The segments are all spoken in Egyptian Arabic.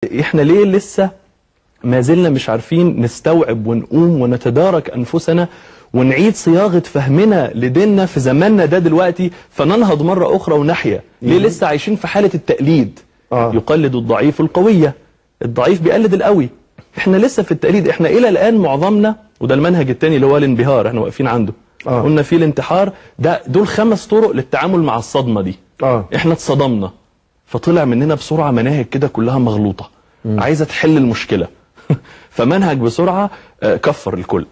احنا ليه لسه ما زلنا مش عارفين نستوعب ونقوم ونتدارك انفسنا ونعيد صياغه فهمنا لديننا في زماننا ده دلوقتي فننهض مره اخرى ونحيا ليه لسه عايشين في حاله التقليد آه. يقلد الضعيف القويه الضعيف بيقلد القوي احنا لسه في التقليد احنا الى الان معظمنا وده المنهج الثاني اللي هو الانبهار احنا واقفين عنده آه. قلنا في الانتحار ده دول خمس طرق للتعامل مع الصدمه دي آه. احنا اتصدمنا فطلع مننا بسرعه مناهج كده كلها مغلوطه عايزه تحل المشكله فمنهج بسرعه آه، كفر الكل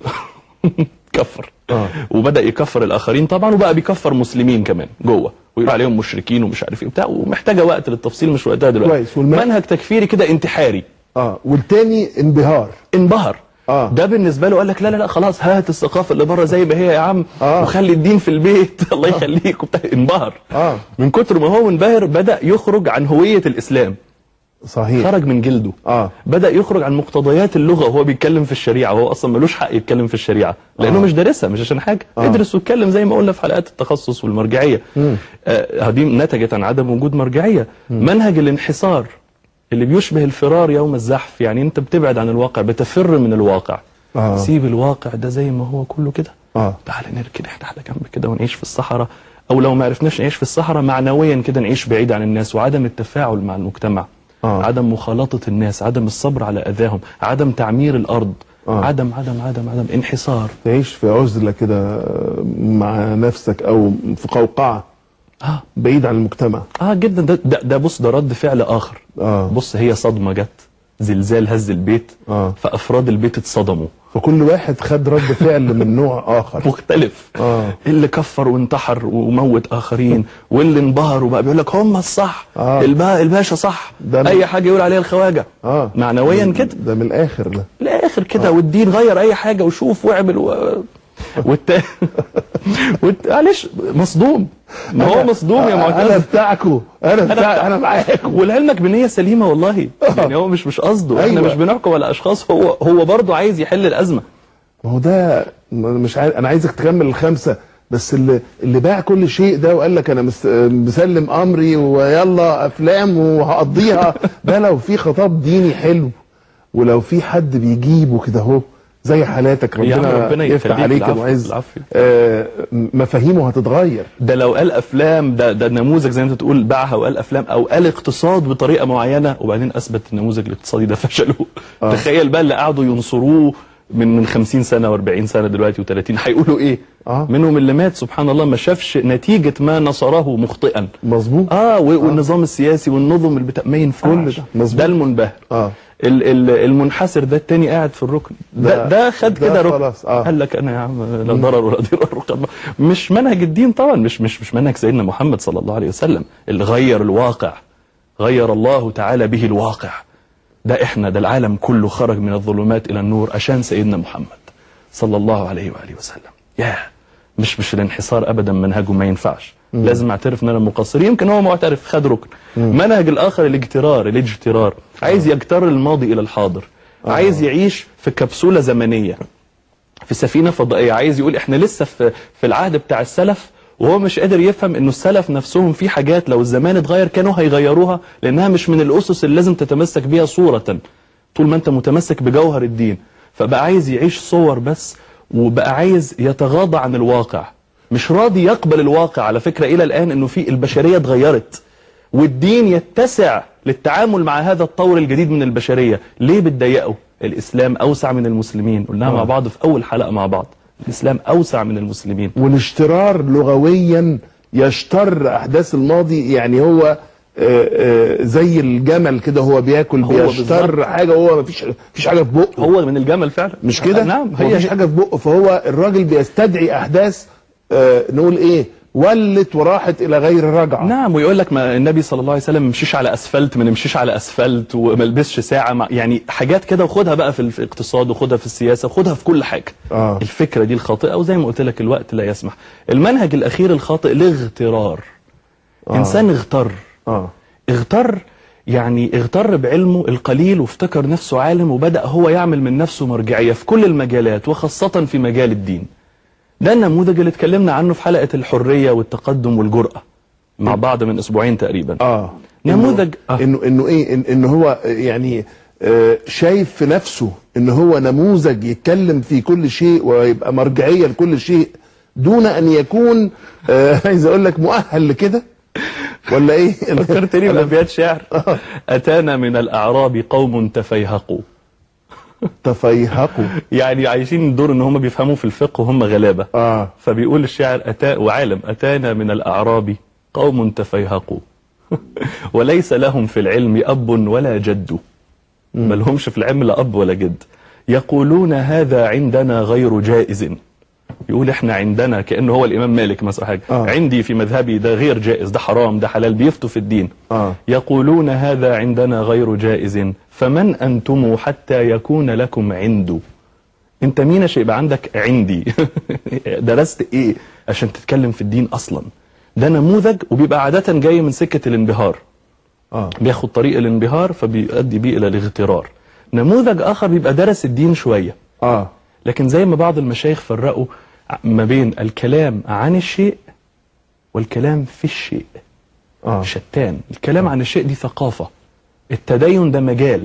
كفر آه. وبدا يكفر الاخرين طبعا وبقى بيكفر مسلمين كمان جوه ويقول عليهم مشركين ومش عارف ايه وبتاع ومحتاجه وقت للتفصيل مش وقتها دلوقتي كويس، والم- منهج تكفيري كده انتحاري اه والتاني انبهار انبهر آه. ده بالنسبه له قال لك لا لا لا خلاص هات الثقافه اللي بره زي ما هي يا عم آه. وخلي الدين في البيت الله يخليك وبتاع انبهر آه. من كتر ما هو منبهر بدا يخرج عن هويه الاسلام صحيح خرج من جلده آه. بدا يخرج عن مقتضيات اللغه وهو بيتكلم في الشريعه وهو اصلا ملوش حق يتكلم في الشريعه لانه آه. مش دارسها مش عشان حاجه آه. ادرس واتكلم زي ما قلنا في حلقات التخصص والمرجعيه آه دي نتجت عن عدم وجود مرجعيه منهج الانحصار اللي بيشبه الفرار يوم الزحف يعني انت بتبعد عن الواقع بتفر من الواقع آه. سيب الواقع ده زي ما هو كله كده آه. تعال نركن احنا على جنب كده ونعيش في الصحراء او لو ما عرفناش نعيش في الصحراء معنويا كده نعيش بعيد عن الناس وعدم التفاعل مع المجتمع آه. عدم مخالطة الناس عدم الصبر على أذاهم عدم تعمير الأرض آه. عدم عدم عدم عدم انحصار تعيش في عزلة كده مع نفسك او في قوقعة آه بعيد عن المجتمع آه جدا ده, ده, ده بص ده رد فعل آخر آه. بص هي صدمة جت زلزال هز البيت آه. فأفراد البيت اتصدموا فكل واحد خد رد فعل من نوع اخر مختلف آه. اللي كفر وانتحر وموت اخرين واللي انبهر وبقى بيقول لك هم الصح آه. البا الباشا صح ده من- اي حاجه يقول عليها الخواجه اه معنويا كده ده من الاخر ده الاخر كده والدين غير اي حاجه وشوف واعمل و... والت... والت... معلش مصدوم ما هو مصدوم يا انا معتز بتاعكو انا بتاع انا معاكم ولعلمك بنيه سليمه والله يعني هو مش مش قصده احنا أيوة. مش بنحكم على اشخاص هو هو برضه عايز يحل الازمه ما هو ده مش عارف انا عايزك تكمل الخمسه بس اللي اللي باع كل شيء ده وقال لك انا مس- مسلم امري ويلا افلام وهقضيها ده لو في خطاب ديني حلو ولو في حد بيجيبه كده اهو زي حالاتك يا عم ربنا, ربنا يفتح يخليك، عليك يا العفو، معز العفو. آه مفاهيمه هتتغير ده لو قال افلام ده ده نموذج زي ما انت تقول باعها وقال افلام او قال اقتصاد بطريقه معينه وبعدين اثبت النموذج الاقتصادي ده فشله آه. تخيل بقى اللي قعدوا ينصروه من من 50 سنه و40 سنه دلوقتي و30 هيقولوا ايه آه. منهم اللي مات سبحان الله ما شافش نتيجه ما نصره مخطئا مظبوط اه و- والنظام السياسي والنظم البتاع ما ينفعش كل ده مظبوط. ده المنبهر اه ال- ال- المنحسر ده التاني قاعد في الركن ده, ده- ده خد ده كده ركن خلاص، آه. قال لك انا يا عم لا ضرر ولا ضرار ركن مش منهج الدين طبعا مش مش مش منهج سيدنا محمد صلى الله عليه وسلم اللي غير الواقع غير الله تعالى به الواقع ده احنا ده العالم كله خرج من الظلمات الى النور عشان سيدنا محمد صلى الله عليه واله وسلم ياه مش مش الانحصار ابدا منهجه ما ينفعش لازم اعترف ان انا مقصر يمكن هو معترف خد ركن منهج الاخر الاجترار الاجترار عايز يجتر الماضي الى الحاضر عايز يعيش في كبسوله زمنيه في سفينه فضائيه عايز يقول احنا لسه في في العهد بتاع السلف وهو مش قادر يفهم انه السلف نفسهم في حاجات لو الزمان اتغير كانوا هيغيروها لانها مش من الاسس اللي لازم تتمسك بيها صوره طول ما انت متمسك بجوهر الدين فبقى عايز يعيش صور بس وبقى عايز يتغاضى عن الواقع مش راضي يقبل الواقع على فكره الى الان انه في البشريه اتغيرت والدين يتسع للتعامل مع هذا الطور الجديد من البشريه ليه بتضيقه الاسلام اوسع من المسلمين قلناها مع بعض في اول حلقه مع بعض الاسلام اوسع من المسلمين والاشترار لغويا يشتر احداث الماضي يعني هو آه، آه، زي الجمل كده هو بياكل هو بيشتر بالظبط. حاجه وهو مفيش مفيش حاجه في بقه هو من الجمل فعلا مش كده نعم هو هي مفيش هي. حاجه في بقه فهو الراجل بيستدعي احداث آه، نقول ايه ولت وراحت الى غير رجعه نعم ويقول لك ما النبي صلى الله عليه وسلم مشيش على اسفلت ما نمشيش على اسفلت وما البسش ساعه مع يعني حاجات كده وخدها بقى في في الاقتصاد وخدها في السياسه وخدها في كل حاجه آه. الفكره دي الخاطئه وزي ما قلت لك الوقت لا يسمح المنهج الاخير الخاطئ الاغترار آه. انسان اغتر اه اغتر يعني اغتر بعلمه القليل وافتكر نفسه عالم وبدأ هو يعمل من نفسه مرجعية في كل المجالات وخاصة في مجال الدين ده النموذج اللي اتكلمنا عنه في حلقة الحرية والتقدم والجرأة مع بعض من اسبوعين تقريبا اه نموذج انه آه. انه, إنه ايه إن, إن هو يعني آه، شايف في نفسه ان هو نموذج يتكلم في كل شيء ويبقى مرجعيه لكل شيء دون ان يكون آه، عايز اقول لك مؤهل لكده ولا ايه فكرتني بأبيات شعر أتانا من الأعراب قوم تفيهقوا تفيهقوا يعني عايشين دور ان هم بيفهموا في الفقه وهم غلابة اه فبيقول الشاعر أتا وعالم أتانا من الأعراب قوم تفيهقوا وليس لهم في العلم أب ولا جد ما لهمش في العلم لا أب ولا جد يقولون هذا عندنا غير جائز يقول احنا عندنا كأنه هو الإمام مالك مثلا حاجة آه. عندي في مذهبي ده غير جائز ده حرام ده حلال بيفتوا في الدين آه. يقولون هذا عندنا غير جائز فمن أنتم حتى يكون لكم عنده انت مين عشان يبقى عندك عندي درست ايه عشان تتكلم في الدين اصلا ده نموذج وبيبقى عادة جاي من سكة الانبهار اه بياخد طريق الانبهار فبيؤدي بيه الى الاغترار نموذج اخر بيبقى درس الدين شوية اه لكن زي ما بعض المشايخ فرقوا ما بين الكلام عن الشيء والكلام في الشيء اه شتان الكلام عن الشيء دي ثقافة التدين ده مجال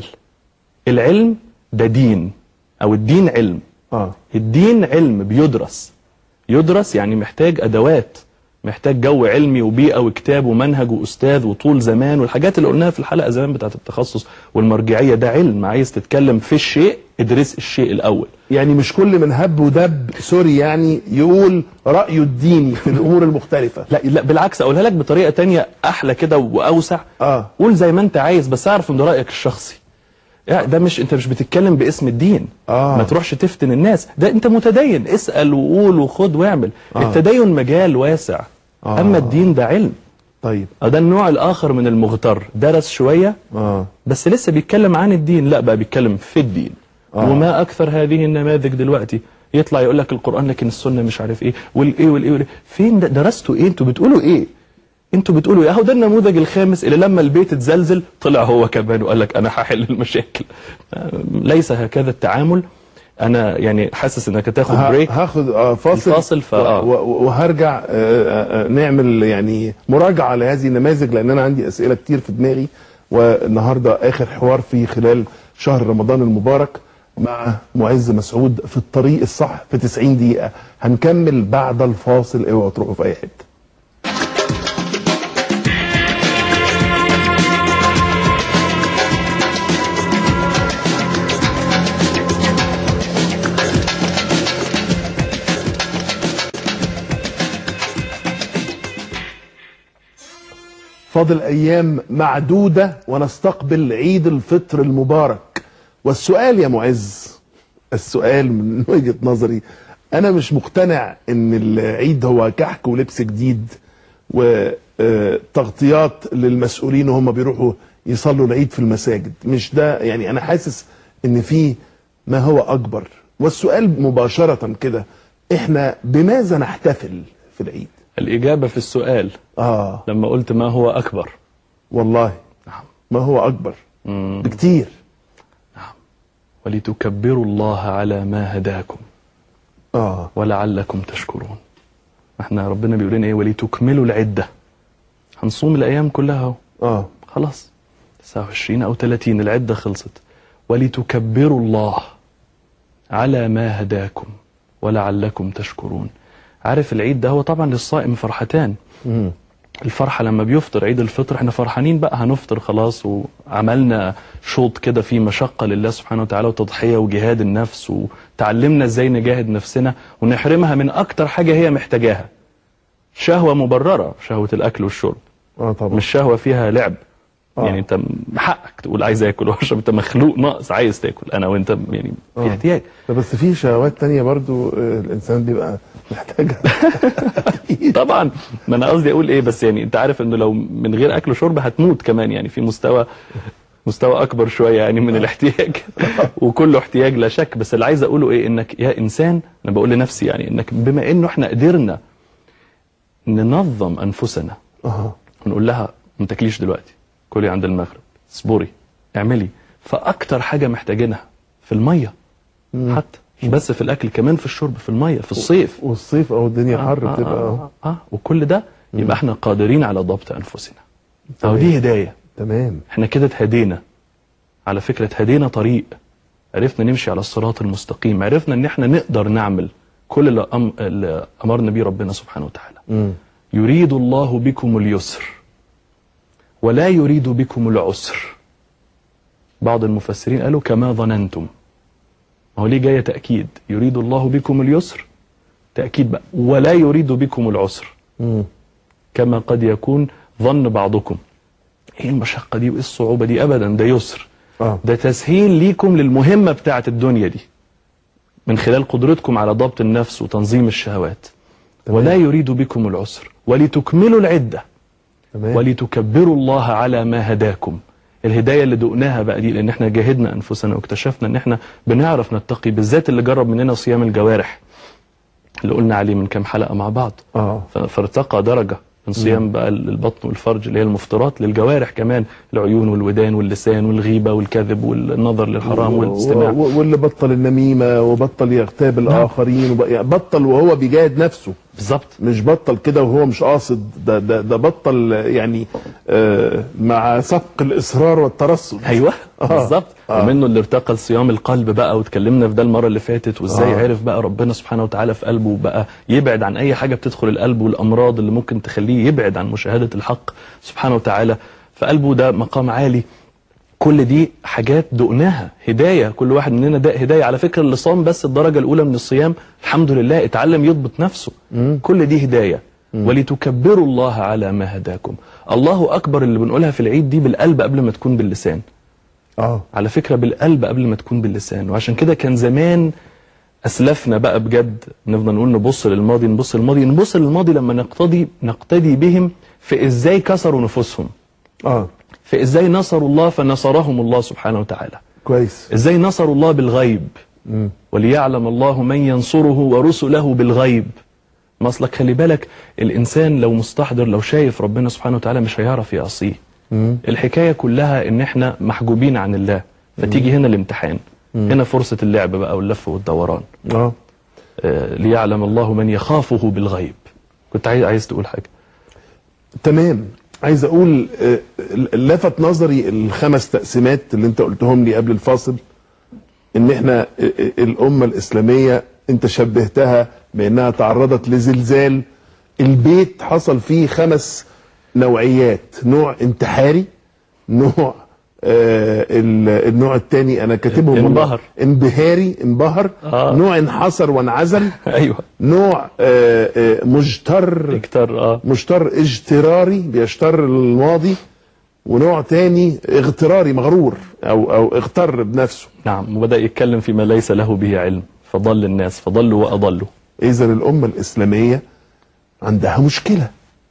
العلم ده دين او الدين علم اه الدين علم بيدرس يدرس يعني محتاج ادوات محتاج جو علمي وبيئه وكتاب ومنهج واستاذ وطول زمان والحاجات اللي قلناها في الحلقه زمان بتاعت التخصص والمرجعيه ده علم عايز تتكلم في الشيء ادرس الشيء الاول يعني مش كل من هب ودب سوري يعني يقول رأيه الديني في الأمور المختلفة لا لا بالعكس اقولها لك بطريقه تانية احلى كده واوسع آه. قول زي ما انت عايز بس اعرف ان ده رايك الشخصي يعني ده مش انت مش بتتكلم باسم الدين آه. ما تروحش تفتن الناس ده انت متدين اسال وقول وخد واعمل آه. التدين مجال واسع آه. اما الدين ده علم طيب آه، ده النوع الاخر من المغتر درس شويه اه بس لسه بيتكلم عن الدين لا بقى بيتكلم في الدين آه. وما اكثر هذه النماذج دلوقتي يطلع يقول لك القران لكن السنه مش عارف ايه والايه والايه والايه فين ده درستوا ايه انتوا بتقولوا ايه انتوا بتقولوا ايه اهو ده النموذج الخامس اللي لما البيت اتزلزل طلع هو كمان وقال لك انا هحل المشاكل آه، ليس هكذا التعامل انا يعني حاسس انك هتاخد ه- بريك هاخد آه فاصل الفاصل ف- آه. و- و- وهرجع آه، آه، آه، نعمل يعني مراجعة لهذه النماذج لأن أنا عندي أسئلة كتير في دماغي والنهاردة آخر حوار في خلال شهر رمضان المبارك مع معز مسعود في الطريق الصح في 90 دقيقة هنكمل بعد الفاصل اوعوا تروحوا في أي حتة فاضل أيام معدودة ونستقبل عيد الفطر المبارك والسؤال يا معز السؤال من وجهة نظري أنا مش مقتنع إن العيد هو كحك ولبس جديد وتغطيات للمسؤولين وهم بيروحوا يصلوا العيد في المساجد مش ده يعني أنا حاسس إن في ما هو أكبر والسؤال مباشرة كده إحنا بماذا نحتفل في العيد؟ الاجابه في السؤال آه لما قلت ما هو اكبر والله نعم ما هو أكبر مم. بكتير ولتكبروا الله على ما هداكم اه ولعلكم تشكرون احنا ربنا بيقول لنا ايه ولتكملوا العده هنصوم الايام كلها اهو اه خلاص 29 او 30 العده خلصت ولتكبروا الله على ما هداكم ولعلكم تشكرون عارف العيد ده هو طبعا للصائم فرحتان مم. الفرحة لما بيفطر عيد الفطر احنا فرحانين بقى هنفطر خلاص وعملنا شوط كده فيه مشقة لله سبحانه وتعالى وتضحية وجهاد النفس وتعلمنا ازاي نجاهد نفسنا ونحرمها من اكتر حاجة هي محتاجاها شهوة مبررة شهوة الاكل والشرب اه طبعا مش شهوة فيها لعب آه. يعني انت حقك تقول عايز اكل واشرب انت مخلوق ناقص عايز تاكل انا وانت يعني في آه. احتياج لا، بس في شهوات تانية برضو آه، الانسان بيبقى محتاجها طبعا ما انا قصدي اقول ايه بس يعني انت عارف انه لو من غير اكل وشرب هتموت كمان يعني في مستوى مستوى اكبر شويه يعني من الاحتياج وكله احتياج لا شك بس اللي عايز اقوله ايه انك يا انسان انا بقول لنفسي يعني انك بما انه احنا قدرنا ننظم انفسنا اه ونقول لها ما تاكليش دلوقتي كلي عند المغرب اصبري اعملي فاكتر حاجه محتاجينها في الميه حتى مش بس في الاكل كمان في الشرب في الميه في الصيف والصيف او الدنيا حر آه بتبقى آه, آه, آه وكل ده يبقى احنا قادرين على ضبط انفسنا او دي هدايه تمام احنا كده اتهدينا على فكرة اتهدينا طريق عرفنا نمشي على الصراط المستقيم عرفنا ان احنا نقدر نعمل كل اللي, أم... اللي امرنا بيه ربنا سبحانه وتعالى مم. يريد الله بكم اليسر ولا يريد بكم العسر بعض المفسرين قالوا كما ظننتم ما هو ليه جاية تأكيد يريد الله بكم اليسر تأكيد بقى ولا يريد بكم العسر مم. كما قد يكون ظن بعضكم ايه المشقة دي وايه الصعوبة دي ابدا ده يسر اه ده تسهيل ليكم للمهمة بتاعت الدنيا دي من خلال قدرتكم على ضبط النفس وتنظيم الشهوات تمام. ولا يريد بكم العسر ولتكملوا العدة تمام ولتكبروا الله على ما هداكم الهداية اللي دقناها بقى دي لان احنا جاهدنا انفسنا واكتشفنا ان احنا بنعرف نتقي بالذات اللي جرب مننا صيام الجوارح اللي قلنا عليه من كام حلقة مع بعض اه ف- فارتقى درجة من صيام بقى البطن والفرج اللي هي المفطرات للجوارح كمان العيون والودان واللسان والغيبة والكذب والنظر للحرام و- والاستماع و- واللي بطل النميمه وبطل يغتاب الاخرين وب... يعني بطل وهو بيجاهد نفسه بالظبط مش بطل كده وهو مش قاصد ده ده, ده بطل يعني آه مع سبق الاصرار والترصد ايوه آه. بالظبط آه. ومنه اللي ارتقى لصيام القلب بقى واتكلمنا في ده المره اللي فاتت وازاي آه. عرف بقى ربنا سبحانه وتعالى في قلبه وبقى يبعد عن اي حاجه بتدخل القلب والامراض اللي ممكن تخليه يبعد عن مشاهده الحق سبحانه وتعالى فقلبه ده مقام عالي كل دي حاجات دقناها هدايه كل واحد مننا ده هدايه على فكره اللي صام بس الدرجه الاولى من الصيام الحمد لله اتعلم يضبط نفسه كل دي هدايه ولتكبروا الله على ما هداكم الله اكبر اللي بنقولها في العيد دي بالقلب قبل ما تكون باللسان اه على فكرة بالقلب قبل ما تكون باللسان وعشان كده كان زمان أسلفنا بقى بجد نفضل نقول نبص للماضي نبص للماضي نبص للماضي لما نقتدي نقتدي بهم في إزاي كسروا نفوسهم اه في إزاي نصروا الله فنصرهم الله سبحانه وتعالى كويس إزاي نصروا الله بالغيب مم. وليعلم الله من ينصره ورسله بالغيب ما اصلك خلي بالك الإنسان لو مستحضر لو شايف ربنا سبحانه وتعالى مش هيعرف يعصيه مم. الحكاية كلها ان احنا محجوبين عن الله فتيجي هنا الامتحان هنا فرصة اللعب بقى واللف والدوران اه آه ليعلم الله من يخافه بالغيب كنت عايز عايز تقول حاجة تمام عايز اقول آه، لفت نظري الخمس تقسيمات اللي انت قلتهم لي قبل الفاصل ان احنا آه، آه، الامه الاسلاميه انت شبهتها بانها تعرضت لزلزال البيت حصل فيه خمس نوعيات نوع انتحاري نوع آه ال- النوع الثاني انا كاتبهم والله. انبهر. انبهاري انبهر آه. نوع انحصر وانعزل ايوه نوع آه آه مجتر اكتر اه مشتر اجتراري بيشتر الماضي ونوع تاني اغتراري مغرور او او اغتر بنفسه نعم وبدأ يتكلم فيما ليس له به علم فضل الناس فضلوا وأضلوا اذا الامه الاسلاميه عندها مشكله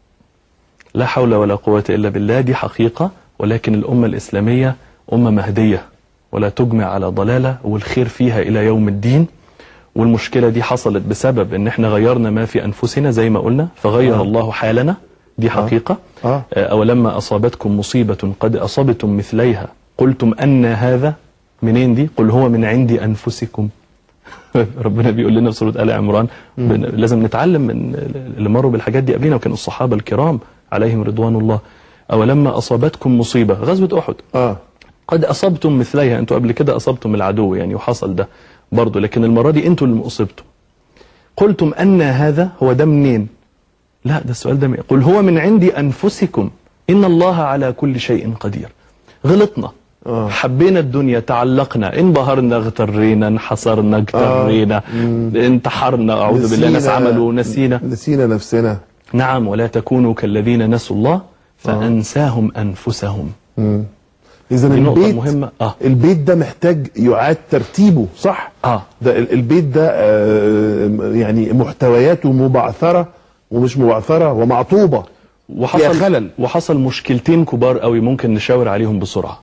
لا حول ولا قوة إلا بالله دي حقيقة ولكن الأمة الإسلامية أمة مهدية ولا تجمع على ضلالة والخير فيها إلى يوم الدين والمشكلة دي حصلت بسبب إن إحنا غيرنا ما في أنفسنا زي ما قلنا فغير آه. الله حالنا دي حقيقة آه. آه، أولما أصابتكم مصيبة قد أصبتم مثليها قلتم أن هذا منين دي قل هو من عند أنفسكم ربنا بيقول لنا في سورة آل عمران بن- لازم نتعلم من اللي مروا بالحاجات دي قبلنا وكانوا الصحابة الكرام عليهم رضوان الله أولما أصابتكم مصيبة غزوة أحد اه قد أصبتم مثليها أنتوا قبل كده أصبتم العدو يعني وحصل ده برضه لكن المرة دي أنتوا اللي أصبتم قلتم أن هذا هو ده منين لا ده السؤال ده من- قل هو من عند أنفسكم إن الله على كل شيء قدير غلطنا آه. حبينا الدنيا تعلقنا انبهرنا اغترينا انحصرنا اغترينا انتحرنا أعوذ بالله ناس نسينا- عملوا نسينا نسينا نفسنا نعم ولا تكونوا كالذين نسوا الله فأنساهم أنفسهم اذا دي نقطة البيت مهمة اه البيت ده محتاج يعاد ترتيبه صح اه ده ال- البيت ده آه يعني محتوياته مبعثره ومش مبعثره ومعطوبه وحصل خلل. وحصل مشكلتين كبار قوي ممكن نشاور عليهم بسرعة